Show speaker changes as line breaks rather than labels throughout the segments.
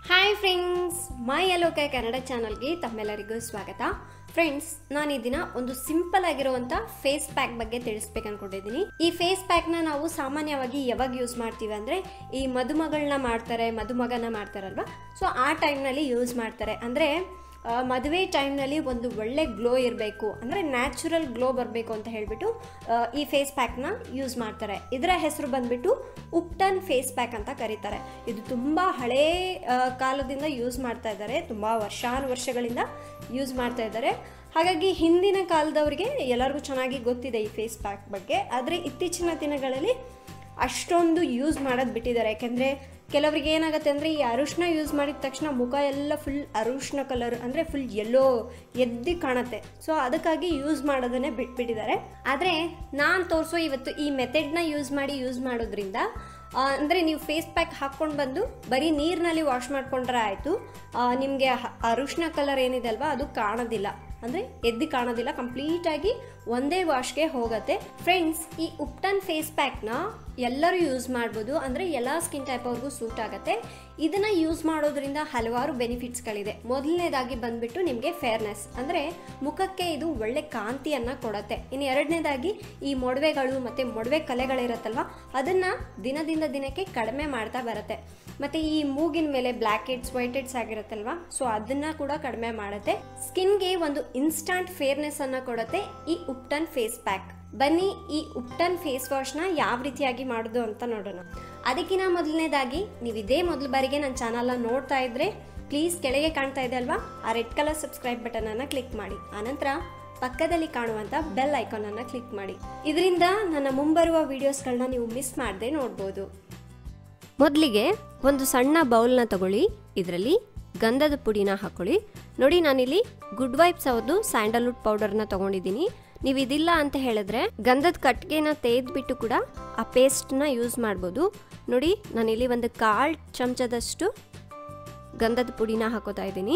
hi friends my Aloka Kannada ಚಾನಲ್ಗೆ ತಮ್ಮೆಲ್ಲರಿಗೂ ಸ್ವಾಗತ ಫ್ರೆಂಡ್ಸ್ ನಾನು ಈ ದಿನ ಒಂದು ಸಿಂಪಲ್ ಆಗಿರುವಂಥ ಫೇಸ್ ಪ್ಯಾಕ್ ಬಗ್ಗೆ ತಿಳಿಸ್ಬೇಕು ಅನ್ಕೊಂಡಿದ್ದೀನಿ ಈ ಫೇಸ್ ಪ್ಯಾಕ್ನ ನಾವು ಸಾಮಾನ್ಯವಾಗಿ ಯಾವಾಗ ಯೂಸ್ ಮಾಡ್ತೀವಿ ಅಂದರೆ ಈ ಮದುಮಗಳನ್ನ ಮಾಡ್ತಾರೆ ಮದುಮಗನ ಮಾಡ್ತಾರಲ್ವ ಸೊ ಆ ಟೈಮ್ನಲ್ಲಿ ಯೂಸ್ ಮಾಡ್ತಾರೆ ಅಂದರೆ ಆ, ಮದುವೆ ಟೈಮ್ನಲ್ಲಿ ಒಂದು ಒಳ್ಳೆ ಗ್ಲೋ ಇರಬೇಕು ಅಂದರೆ ನ್ಯಾಚುರಲ್ ಗ್ಲೋ ಬರಬೇಕು ಅಂತ ಹೇಳಿಬಿಟ್ಟು ಈ ಫೇಸ್ ಪ್ಯಾಕ್ನ ಯೂಸ್ ಮಾಡ್ತಾರೆ ಇದರ ಹೆಸರು ಬಂದ್ಬಿಟ್ಟು ಉಪ್ಟನ್ ಫೇಸ್ ಪ್ಯಾಕ್ ಅಂತ ಕರೀತಾರೆ ಇದು ತುಂಬ ಹಳೇ ಆ, ಕಾಲದಿಂದ ಯೂಸ್ ಮಾಡ್ತಾ ಇದ್ದಾರೆ ತುಂಬ ವರ್ಷಾನುವರ್ಷಗಳಿಂದ ಯೂಸ್ ಮಾಡ್ತಾ ಇದ್ದಾರೆ ಹಾಗಾಗಿ ಹಿಂದಿನ ಕಾಲದವರಿಗೆ ಎಲ್ಲರಿಗೂ ಚೆನ್ನಾಗಿ ಗೊತ್ತಿದೆ ಈ ಫೇಸ್ ಪ್ಯಾಕ್ ಬಗ್ಗೆ ಆದರೆ ಇತ್ತೀಚಿನ ದಿನಗಳಲ್ಲಿ ಅಷ್ಟೊಂದು ಯೂಸ್ ಮಾಡೋದು ಬಿಟ್ಟಿದ್ದಾರೆ ಯಾಕೆಂದರೆ ಕೆಲವರಿಗೆ ಏನಾಗುತ್ತೆ ಅಂದರೆ ಈ ಅರಿಶಿನ ಯೂಸ್ ಮಾಡಿದ ತಕ್ಷಣ ಮುಖ ಎಲ್ಲ ಫುಲ್ ಅರಿಶಿನ ಕಲರ್ ಅಂದರೆ ಫುಲ್ ಎಲ್ಲೋ ಎದ್ದಿ ಕಾಣುತ್ತೆ ಸೊ ಅದಕ್ಕಾಗಿ ಯೂಸ್ ಮಾಡೋದನ್ನೇ ಬಿಟ್ಬಿಟ್ಟಿದ್ದಾರೆ ಆದರೆ ನಾನು ತೋರಿಸೋ ಇವತ್ತು ಈ ಮೆಥಡ್ನ ಯೂಸ್ ಮಾಡಿ ಯೂಸ್ ಮಾಡೋದ್ರಿಂದ ಅಂದರೆ ನೀವು ಫೇಸ್ ಪ್ಯಾಕ್ ಹಾಕ್ಕೊಂಡು ಬಂದು ಬರೀ ನೀರಿನಲ್ಲಿ ವಾಶ್ ಮಾಡ್ಕೊಂಡ್ರೆ ಆಯಿತು ನಿಮಗೆ ಅರಿಶಿನ ಕಲರ್ ಏನಿದೆ ಅಲ್ವಾ ಅದು ಕಾಣೋದಿಲ್ಲ ಅಂದರೆ ಎದ್ದು ಕಾಣೋದಿಲ್ಲ ಕಂಪ್ಲೀಟಾಗಿ ಒಂದೇ ವಾಶ್ಗೆ ಹೋಗುತ್ತೆ ಫ್ರೆಂಡ್ಸ್ ಈ ಉಪ್ಟನ್ ಫೇಸ್ ಪ್ಯಾಕ್ನ ಎಲ್ಲರೂ ಯೂಸ್ ಮಾಡ್ಬೋದು ಅಂದರೆ ಎಲ್ಲ ಸ್ಕಿನ್ ಟೈಪ್ ಅವ್ರಿಗೂ ಸೂಟ್ ಆಗುತ್ತೆ ಇದನ್ನು ಯೂಸ್ ಮಾಡೋದ್ರಿಂದ ಹಲವಾರು ಬೆನಿಫಿಟ್ಸ್ಗಳಿದೆ ಮೊದಲನೇದಾಗಿ ಬಂದ್ಬಿಟ್ಟು ನಿಮಗೆ ಫೇರ್ನೆಸ್ ಅಂದರೆ ಮುಖಕ್ಕೆ ಇದು ಒಳ್ಳೆ ಕಾಂತಿಯನ್ನು ಕೊಡುತ್ತೆ ಇನ್ನು ಎರಡನೇದಾಗಿ ಈ ಮೊಡವೆಗಳು ಮತ್ತು ಮೊಡವೆ ಕಲೆಗಳಿರುತ್ತಲ್ವ ಅದನ್ನು ದಿನದಿಂದ ದಿನಕ್ಕೆ ಕಡಿಮೆ ಮಾಡ್ತಾ ಬರುತ್ತೆ ಮತ್ತು ಈ ಮೂಗಿನ ಮೇಲೆ ಬ್ಲ್ಯಾಕ್ ಹೆಡ್ಸ್ ವೈಟ್ ಹೆಡ್ಸ್ ಆಗಿರುತ್ತಲ್ವಾ ಸೊ ಅದನ್ನು ಕೂಡ ಕಡಿಮೆ ಮಾಡುತ್ತೆ ಸ್ಕಿನ್ಗೆ ಒಂದು ಇನ್ಸ್ಟಂಟ್ ಫೇರ್ನೆಸ್ ಅನ್ನು ಕೊಡುತ್ತೆ ಈ ಉಪ್ಟನ್ ಫೇಸ್ ಪ್ಯಾಕ್ ಬನ್ನಿ ಈ ಉಪ್ಟನ್ ಫೇಸ್ ವಾಶ್ನ ಯಾವ ರೀತಿಯಾಗಿ ಮಾಡೋದು ಅಂತ ನೋಡೋಣ ಅದಕ್ಕಿಂತ ಮೊದಲನೇದಾಗಿ ನೀವು ಇದೇ ಮೊದಲ ಬಾರಿಗೆ ನನ್ನ ಚಾನಲ್ನ ನೋಡ್ತಾ ಇದ್ರೆ ಪ್ಲೀಸ್ ಕೆಳಗೆ ಕಾಣ್ತಾ ಇದೆ ಅಲ್ವಾ ಆ ರೆಡ್ ಕಲರ್ ಸಬ್ಸ್ಕ್ರೈಬ್ ಬಟನನ್ನು ಕ್ಲಿಕ್ ಮಾಡಿ ಆನಂತರ ಪಕ್ಕದಲ್ಲಿ ಕಾಣುವಂಥ ಬೆಲ್ ಐಕಾನನ್ನು ಕ್ಲಿಕ್ ಮಾಡಿ ಇದರಿಂದ ನನ್ನ ಮುಂಬರುವ ವೀಡಿಯೋಸ್ಗಳನ್ನ ನೀವು ಮಿಸ್ ಮಾಡದೆ ನೋಡ್ಬೋದು ಮೊದಲಿಗೆ ಒಂದು ಸಣ್ಣ ಬೌಲ್ನ ತಗೊಳ್ಳಿ ಇದರಲ್ಲಿ ಗಂಧದ ಪುಡಿನ ಹಾಕೊಳ್ಳಿ ನೋಡಿ ನಾನಿಲ್ಲಿ ಗುಡ್ ವೈಬ್ಸ್ ಅವ್ರದ್ದು ಸ್ಯಾಂಡಲ್ವುಡ್ ಪೌಡರ್ನ ತಗೊಂಡಿದ್ದೀನಿ ನೀವು ಇದಿಲ್ಲ ಅಂತ ಹೇಳಿದ್ರೆ ಗಂಧದ ಕಟ್ಟಿಗೆನ ತೆಗೆದ್ಬಿಟ್ಟು ಕೂಡ ಆ ಪೇಸ್ಟ್ನ ಯೂಸ್ ಮಾಡ್ಬೋದು ನೋಡಿ ನಾನಿಲ್ಲಿ ಒಂದು ಕಾಳು ಚಮಚದಷ್ಟು ಗಂಧದ ಪುಡಿನ ಹಾಕೋತಾ ಇದ್ದೀನಿ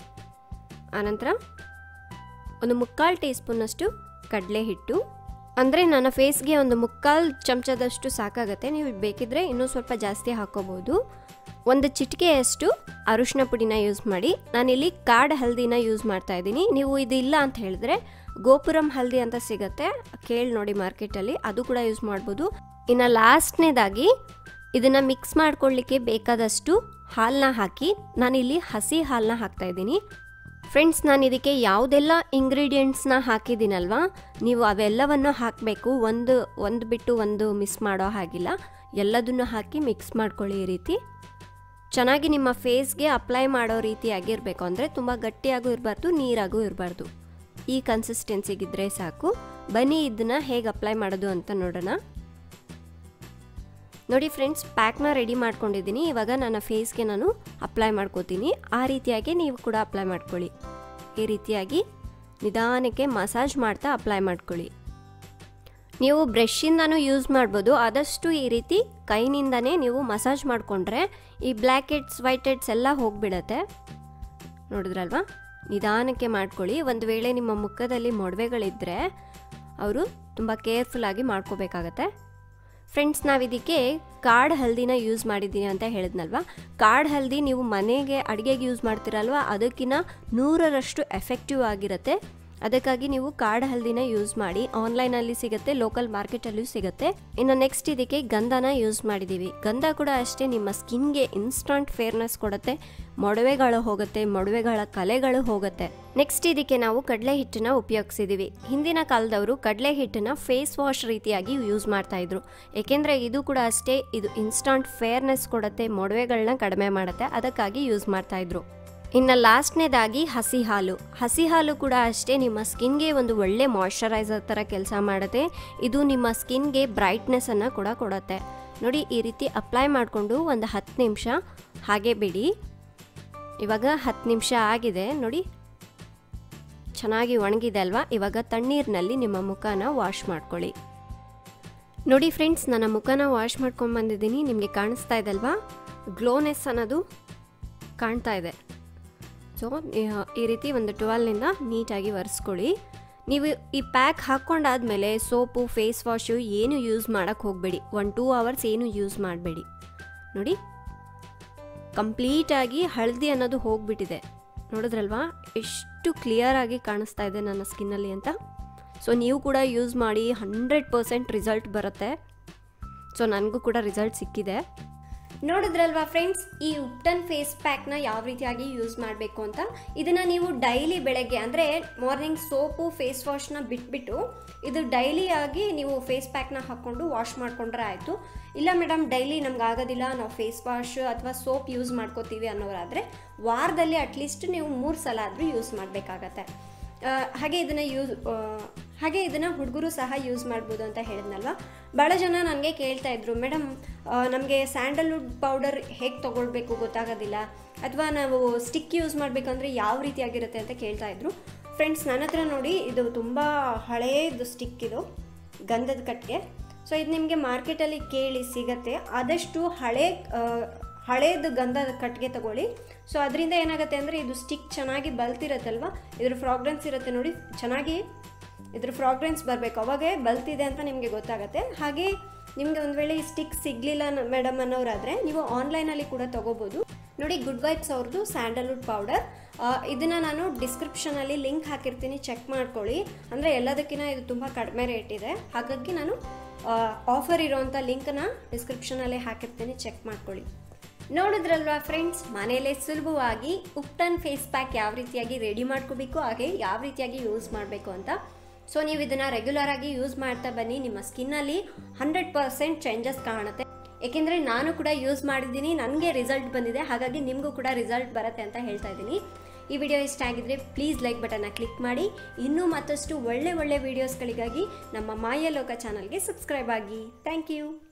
ಆನಂತರ ಒಂದು ಮುಕ್ಕಾಲು ಟೀ ಸ್ಪೂನಷ್ಟು ಕಡಲೆ ಹಿಟ್ಟು ಅಂದರೆ ನನ್ನ ಫೇಸ್ಗೆ ಒಂದು ಮುಕ್ಕಾಲು ಚಮಚದಷ್ಟು ಸಾಕಾಗತ್ತೆ ನೀವು ಬೇಕಿದ್ರೆ ಇನ್ನೂ ಸ್ವಲ್ಪ ಜಾಸ್ತಿ ಹಾಕೋಬೋದು ಒಂದು ಚಿಟಿಕೆಯಷ್ಟು ಅರಿಶಿನ ಪುಡಿನ ಯೂಸ್ ಮಾಡಿ ನಾನಿಲ್ಲಿ ಕಾಡ್ ಹಲ್ದಿನ ಯೂಸ್ ಮಾಡ್ತಾ ಇದ್ದೀನಿ ನೀವು ಇದು ಇಲ್ಲ ಅಂತ ಹೇಳಿದ್ರೆ ಗೋಪುರಂ ಹಲ್ದಿ ಅಂತ ಸಿಗತ್ತೆ ಕೇಳಿ ನೋಡಿ ಮಾರ್ಕೆಟಲ್ಲಿ ಅದು ಕೂಡ ಯೂಸ್ ಮಾಡ್ಬೋದು ಇನ್ನು ಲಾಸ್ಟ್ನೇದಾಗಿ ಇದನ್ನು ಮಿಕ್ಸ್ ಮಾಡ್ಕೊಳ್ಳಿಕ್ಕೆ ಬೇಕಾದಷ್ಟು ಹಾಲನ್ನ ಹಾಕಿ ನಾನಿಲ್ಲಿ ಹಸಿ ಹಾಲನ್ನ ಹಾಕ್ತಾ ಇದ್ದೀನಿ ಫ್ರೆಂಡ್ಸ್ ನಾನು ಇದಕ್ಕೆ ಯಾವುದೆಲ್ಲ ಇಂಗ್ರೀಡಿಯೆಂಟ್ಸ್ನ ಹಾಕಿದ್ದೀನಲ್ವಾ ನೀವು ಅವೆಲ್ಲವನ್ನು ಹಾಕಬೇಕು ಒಂದು ಒಂದು ಬಿಟ್ಟು ಒಂದು ಮಿಸ್ ಮಾಡೋ ಹಾಗಿಲ್ಲ ಎಲ್ಲದನ್ನು ಹಾಕಿ ಮಿಕ್ಸ್ ಮಾಡ್ಕೊಳ್ಳಿ ಈ ರೀತಿ ಚೆನ್ನಾಗಿ ನಿಮ್ಮ ಫೇಸ್ಗೆ ಅಪ್ಲೈ ಮಾಡೋ ರೀತಿಯಾಗಿರಬೇಕು ಅಂದರೆ ತುಂಬ ಗಟ್ಟಿಯಾಗೂ ಇರಬಾರ್ದು ನೀರಾಗೂ ಇರಬಾರ್ದು ಈ ಕನ್ಸಿಸ್ಟೆನ್ಸಿಗಿದ್ರೆ ಸಾಕು ಬನ್ನಿ ಇದನ್ನು ಹೇಗೆ ಅಪ್ಲೈ ಮಾಡೋದು ಅಂತ ನೋಡೋಣ ನೋಡಿ ಫ್ರೆಂಡ್ಸ್ ಪ್ಯಾಕ್ನ ರೆಡಿ ಮಾಡ್ಕೊಂಡಿದ್ದೀನಿ ಇವಾಗ ನನ್ನ ಫೇಸ್ಗೆ ನಾನು ಅಪ್ಲೈ ಮಾಡ್ಕೋತೀನಿ ಆ ರೀತಿಯಾಗಿ ನೀವು ಕೂಡ ಅಪ್ಲೈ ಮಾಡ್ಕೊಳ್ಳಿ ಈ ರೀತಿಯಾಗಿ ನಿಧಾನಕ್ಕೆ ಮಸಾಜ್ ಮಾಡ್ತಾ ಅಪ್ಲೈ ಮಾಡ್ಕೊಳ್ಳಿ ನೀವು ಬ್ರಷಿಂದನೂ ಯೂಸ್ ಮಾಡ್ಬೋದು ಆದಷ್ಟು ಈ ರೀತಿ ಕೈನಿಂದನೇ ನೀವು ಮಸಾಜ್ ಮಾಡಿಕೊಂಡ್ರೆ ಈ ಬ್ಲ್ಯಾಕ್ ಹೆಡ್ಸ್ ವೈಟ್ ಹೆಡ್ಸ್ ಎಲ್ಲ ಹೋಗಿಬಿಡತ್ತೆ ನೋಡಿದ್ರಲ್ವಾ ನಿಧಾನಕ್ಕೆ ಮಾಡ್ಕೊಳ್ಳಿ ಒಂದು ವೇಳೆ ನಿಮ್ಮ ಮುಖದಲ್ಲಿ ಮೊಡವೆಗಳಿದ್ದರೆ ಅವರು ತುಂಬ ಕೇರ್ಫುಲ್ಲಾಗಿ ಮಾಡ್ಕೋಬೇಕಾಗತ್ತೆ ಫ್ರೆಂಡ್ಸ್ ನಾವಿದಕ್ಕೆ ಕಾಡ್ ಹಲ್ದಿನ ಯೂಸ್ ಮಾಡಿದ್ದೀನಿ ಅಂತ ಹೇಳಿದ್ನಲ್ವ ಕಾಡ್ ಹಲ್ದಿ ನೀವು ಮನೆಗೆ ಅಡುಗೆಗೆ ಯೂಸ್ ಮಾಡ್ತೀರಲ್ವ ಅದಕ್ಕಿಂತ ನೂರರಷ್ಟು ಎಫೆಕ್ಟಿವ್ ಆಗಿರುತ್ತೆ ಅದಕ್ಕಾಗಿ ನೀವು ಕಾಡ್ ಹಲ್ದಿನ ಯೂಸ್ ಮಾಡಿ ಆನ್ಲೈನಲ್ಲಿ ಸಿಗುತ್ತೆ ಲೋಕಲ್ ಮಾರ್ಕೆಟಲ್ಲೂ ಸಿಗುತ್ತೆ ಇನ್ನು ನೆಕ್ಸ್ಟ್ ಇದಕ್ಕೆ ಗಂಧನ ಯೂಸ್ ಮಾಡಿದ್ದೀವಿ ಗಂಧ ಕೂಡ ಅಷ್ಟೇ ನಿಮ್ಮ ಸ್ಕಿನ್ಗೆ ಇನ್ಸ್ಟಂಟ್ ಫೇರ್ನೆಸ್ ಕೊಡುತ್ತೆ ಮೊಡವೆಗಳು ಹೋಗುತ್ತೆ ಮೊಡವೆಗಳ ಕಲೆಗಳು ಹೋಗುತ್ತೆ ನೆಕ್ಸ್ಟ್ ಇದಕ್ಕೆ ನಾವು ಕಡಲೆ ಹಿಟ್ಟನ್ನ ಉಪಯೋಗಿಸಿದೀವಿ ಹಿಂದಿನ ಕಾಲದವರು ಕಡಲೆ ಹಿಟ್ಟನ್ನ ಫೇಸ್ ವಾಶ್ ರೀತಿಯಾಗಿ ಯೂಸ್ ಮಾಡ್ತಾ ಇದ್ರು ಏಕೆಂದರೆ ಇದು ಕೂಡ ಅಷ್ಟೇ ಇದು ಇನ್ಸ್ಟಂಟ್ ಫೇರ್ನೆಸ್ ಕೊಡುತ್ತೆ ಮೊಡವೆಗಳನ್ನ ಕಡಿಮೆ ಮಾಡುತ್ತೆ ಅದಕ್ಕಾಗಿ ಯೂಸ್ ಮಾಡ್ತಾ ಇದ್ರು ಇನ್ನು ಲಾಸ್ಟ್ನೇದಾಗಿ ಹಸಿ ಹಾಲು ಹಸಿ ಹಾಲು ಕೂಡ ಅಷ್ಟೇ ನಿಮ್ಮ ಸ್ಕಿನ್ಗೆ ಒಂದು ಒಳ್ಳೆ ಮಾಯ್ಶ್ಚರೈಸರ್ ಥರ ಕೆಲಸ ಮಾಡುತ್ತೆ ಇದು ನಿಮ್ಮ ಸ್ಕಿನ್ಗೆ ಬ್ರೈಟ್ನೆಸ್ಸನ್ನು ಕೂಡ ಕೊಡುತ್ತೆ ನೋಡಿ ಈ ರೀತಿ ಅಪ್ಲೈ ಮಾಡಿಕೊಂಡು ಒಂದು ಹತ್ತು ನಿಮಿಷ ಹಾಗೆ ಬಿಡಿ ಇವಾಗ ಹತ್ತು ನಿಮಿಷ ಆಗಿದೆ ನೋಡಿ ಚೆನ್ನಾಗಿ ಒಣಗಿದೆ ಅಲ್ವಾ ಇವಾಗ ತಣ್ಣೀರಿನಲ್ಲಿ ನಿಮ್ಮ ಮುಖನ ವಾಶ್ ಮಾಡ್ಕೊಳ್ಳಿ ನೋಡಿ ಫ್ರೆಂಡ್ಸ್ ನನ್ನ ಮುಖನ ವಾಶ್ ಮಾಡ್ಕೊಂಡು ಬಂದಿದ್ದೀನಿ ನಿಮಗೆ ಕಾಣಿಸ್ತಾ ಇದೆ ಅಲ್ವಾ ಗ್ಲೋನೆಸ್ ಅನ್ನೋದು ಕಾಣ್ತಾ ಇದೆ ಸೊ ಈ ರೀತಿ ಒಂದು ಟುವಾಲ್ನಿಂದ ನೀಟಾಗಿ ಒರೆಸ್ಕೊಳ್ಳಿ ನೀವು ಈ ಪ್ಯಾಕ್ ಹಾಕ್ಕೊಂಡಾದ್ಮೇಲೆ ಸೋಪು ಫೇಸ್ ವಾಶು ಏನು ಯೂಸ್ ಮಾಡೋಕ್ಕೆ ಹೋಗಬೇಡಿ ಒನ್ ಟೂ ಅವರ್ಸ್ ಏನು ಯೂಸ್ ಮಾಡಬೇಡಿ ನೋಡಿ ಕಂಪ್ಲೀಟಾಗಿ ಹಳದಿ ಅನ್ನೋದು ಹೋಗ್ಬಿಟ್ಟಿದೆ ನೋಡಿದ್ರಲ್ವಾ ಎಷ್ಟು ಕ್ಲಿಯರಾಗಿ ಕಾಣಿಸ್ತಾ ಇದೆ ನನ್ನ ಸ್ಕಿನ್ನಲ್ಲಿ ಅಂತ ಸೊ ನೀವು ಕೂಡ ಯೂಸ್ ಮಾಡಿ ಹಂಡ್ರೆಡ್ ಪರ್ಸೆಂಟ್ ರಿಸಲ್ಟ್ ಬರುತ್ತೆ ಸೊ ನನಗೂ ಕೂಡ ರಿಸಲ್ಟ್ ಸಿಕ್ಕಿದೆ ನೋಡಿದ್ರಲ್ವಾ ಫ್ರೆಂಡ್ಸ್ ಈ ಉಪ್ಟನ್ ಫೇಸ್ ಪ್ಯಾಕ್ನ ಯಾವ ರೀತಿಯಾಗಿ ಯೂಸ್ ಮಾಡಬೇಕು ಅಂತ ಇದನ್ನು ನೀವು ಡೈಲಿ ಬೆಳಗ್ಗೆ ಅಂದರೆ ಮಾರ್ನಿಂಗ್ ಸೋಪು ಫೇಸ್ ವಾಶ್ನ ಬಿಟ್ಬಿಟ್ಟು ಇದು ಡೈಲಿಯಾಗಿ ನೀವು ಫೇಸ್ ಪ್ಯಾಕ್ನ ಹಾಕ್ಕೊಂಡು ವಾಶ್ ಮಾಡಿಕೊಂಡ್ರೆ ಆಯಿತು ಇಲ್ಲ ಮೇಡಮ್ ಡೈಲಿ ನಮ್ಗೆ ಆಗೋದಿಲ್ಲ ನಾವು ಫೇಸ್ ವಾಶ್ ಅಥವಾ ಸೋಪ್ ಯೂಸ್ ಮಾಡ್ಕೋತೀವಿ ಅನ್ನೋರಾದರೆ ವಾರದಲ್ಲಿ ಅಟ್ಲೀಸ್ಟ್ ನೀವು ಮೂರು ಸಲ ಆದರೂ ಯೂಸ್ ಮಾಡಬೇಕಾಗತ್ತೆ ಆ, ಹಾಗೆ ಇದನ್ನು ಯೂಸ್ ಹಾಗೆ ಇದನ್ನು ಹುಡುಗರು ಸಹ ಯೂಸ್ ಮಾಡ್ಬೋದು ಅಂತ ಹೇಳಿದ್ನಲ್ವ ಭಾಳ ಜನ ನನಗೆ ಕೇಳ್ತಾ ಇದ್ರು ಮೇಡಮ್ ನಮಗೆ ಸ್ಯಾಂಡಲ್ವುಡ್ ಪೌಡರ್ ಹೇಗೆ ತೊಗೊಳ್ಬೇಕು ಗೊತ್ತಾಗೋದಿಲ್ಲ ಅಥವಾ ನಾವು ಸ್ಟಿಕ್ ಯೂಸ್ ಮಾಡಬೇಕಂದ್ರೆ ಯಾವ ರೀತಿಯಾಗಿರುತ್ತೆ ಅಂತ ಕೇಳ್ತಾ ಇದ್ರು ಫ್ರೆಂಡ್ಸ್ ನನ್ನ ಹತ್ರ ನೋಡಿ ಇದು ತುಂಬ ಹಳೆಯದು ಸ್ಟಿಕ್ ಇದು ಗಂಧದ ಕಟ್ಟಿಗೆ ಸೊ ಇದು ನಿಮಗೆ ಮಾರ್ಕೆಟಲ್ಲಿ ಕೇಳಿ ಸಿಗತ್ತೆ ಆದಷ್ಟು ಹಳೆ ಆ, ಹಳೇದು ಗಂಧದ ಕಟ್ಟಿಗೆ ತಗೊಳ್ಳಿ ಸೊ ಅದರಿಂದ ಏನಾಗುತ್ತೆ ಅಂದರೆ ಇದು ಸ್ಟಿಕ್ ಚೆನ್ನಾಗಿ ಬಲ್ತಿರತ್ತಲ್ವ ಇದ್ರ ಫ್ರಾಗ್ರೆನ್ಸ್ ಇರುತ್ತೆ ನೋಡಿ ಚೆನ್ನಾಗಿ ಇದ್ರ ಫ್ರಾಗ್ರೆನ್ಸ್ ಬರಬೇಕು ಅವಾಗೇ ಬಲ್ತಿದೆ ಅಂತ ನಿಮಗೆ ಗೊತ್ತಾಗುತ್ತೆ ಹಾಗೆ ನಿಮಗೆ ಒಂದು ವೇಳೆ ಈ ಸ್ಟಿಕ್ ಸಿಗಲಿಲ್ಲ ಮೇಡಮ್ ಅನ್ನೋರಾದರೆ ನೀವು ಆನ್ಲೈನಲ್ಲಿ ಕೂಡ ತೊಗೋಬೋದು ನೋಡಿ ಗುಡ್ ವೈಬ್ಸ್ ಅವ್ರದ್ದು ಸ್ಯಾಂಡಲ್ವುಡ್ ಪೌಡರ್ ಇದನ್ನು ನಾನು ಡಿಸ್ಕ್ರಿಪ್ಷನಲ್ಲಿ ಲಿಂಕ್ ಹಾಕಿರ್ತೀನಿ ಚೆಕ್ ಮಾಡ್ಕೊಳ್ಳಿ ಅಂದರೆ ಎಲ್ಲದಕ್ಕಿಂತ ಇದು ತುಂಬ ಕಡಿಮೆ ರೇಟ್ ಇದೆ ಹಾಗಾಗಿ ನಾನು ಆಫರ್ ಇರೋವಂಥ ಲಿಂಕನ್ನ ಡಿಸ್ಕ್ರಿಪ್ಷನಲ್ಲಿ ಹಾಕಿರ್ತೀನಿ ಚೆಕ್ ಮಾಡ್ಕೊಳ್ಳಿ ನೋಡಿದ್ರಲ್ವಾ ಫ್ರೆಂಡ್ಸ್ ಮನೆಯಲ್ಲೇ ಸುಲಭವಾಗಿ ಉಪ್ಟನ್ ಫೇಸ್ ಪ್ಯಾಕ್ ಯಾವ ರೀತಿಯಾಗಿ ರೆಡಿ ಮಾಡ್ಕೋಬೇಕು ಹಾಗೆ ಯಾವ ರೀತಿಯಾಗಿ ಯೂಸ್ ಮಾಡಬೇಕು ಅಂತ ಸೊ ನೀವು ಇದನ್ನು ರೆಗ್ಯುಲರ್ ಆಗಿ ಯೂಸ್ ಮಾಡ್ತಾ ಬನ್ನಿ ನಿಮ್ಮ ಸ್ಕಿನ್ನಲ್ಲಿ ಹಂಡ್ರೆಡ್ ಪರ್ಸೆಂಟ್ ಚೇಂಜಸ್ ಕಾಣುತ್ತೆ ಏಕೆಂದರೆ ನಾನು ಕೂಡ ಯೂಸ್ ಮಾಡಿದ್ದೀನಿ ನನಗೆ ರಿಸಲ್ಟ್ ಬಂದಿದೆ ಹಾಗಾಗಿ ನಿಮಗೂ ಕೂಡ ರಿಸಲ್ಟ್ ಬರುತ್ತೆ ಅಂತ ಹೇಳ್ತಾ ಇದ್ದೀನಿ ಈ ವಿಡಿಯೋ ಇಷ್ಟ ಆಗಿದ್ರೆ ಪ್ಲೀಸ್ ಲೈಕ್ ಬಟನ್ನ ಕ್ಲಿಕ್ ಮಾಡಿ ಇನ್ನೂ ಮತ್ತಷ್ಟು ಒಳ್ಳೆ ಒಳ್ಳೆ ವೀಡಿಯೋಸ್ಗಳಿಗಾಗಿ ನಮ್ಮ ಮಾಯ ಲೋಕ ಚಾನಲ್ಗೆ ಸಬ್ಸ್ಕ್ರೈಬ್ ಆಗಿ ಥ್ಯಾಂಕ್ ಯು